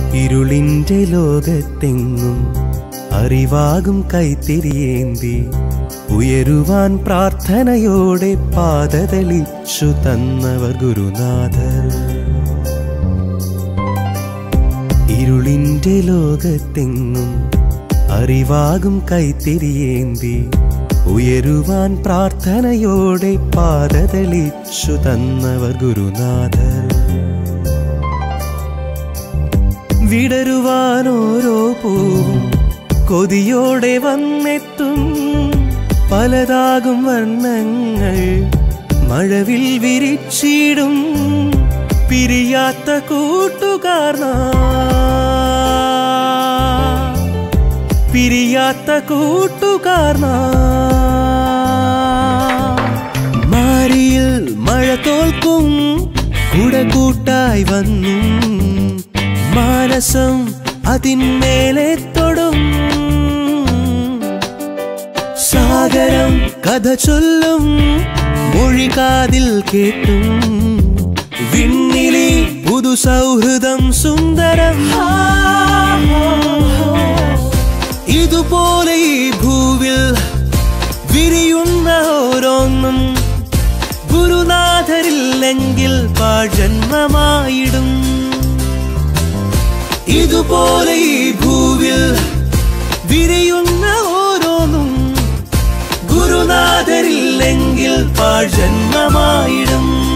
ഇരുളിന്റെ ലോകത്തെങ്ങും അറിവാകും കൈത്തിരിയേന്തി ഉയരുവാൻ പ്രാർത്ഥനയോടെ പാതതെളിച്ചു തന്നവർ ഗുരുനാഥർ ഇരുളിന്റെ ലോകത്തെങ്ങും അറിവാകും കൈത്തിരിയേന്തി ഉയരുവാൻ പ്രാർത്ഥനയോടെ പാതതെളിച്ചു തന്നവർ ഗുരുനാഥർ വിടരുവാൻ ഓരോ പൂവും കൊതിയോടെ വന്നെത്തും പലതാകും വർണ്ണങ്ങൾ മഴവിൽ വിരിച്ചിടും പിരിയാത്ത കൂട്ടുകാർന്ന പിരിയാത്ത കൂട്ടുകാർന്ന മാരിയിൽ മഴ തോൽക്കും കുട കൂട്ടായി വന്നു മാനസം അതിന്മേലെ തൊടും സാഗരം കഥ ചൊല്ലും മൊഴി കാതിൽ കേട്ടും വിണ്ണിലെ പുതു സൗഹൃദം സുന്ദരം ഇതുപോലെ ഈ ഭൂവിൽ വിരിയുന്ന ഓരോന്നും ഗുരുനാഥരില്ലെങ്കിൽ പാഴന്മമായിടും ഇതുപോലെ ഈ ഭൂവിൽ വിരിയുന്ന ഓരോന്നും ഗുരുനാഥരില്ലെങ്കിൽ പാഴന്മമായിടും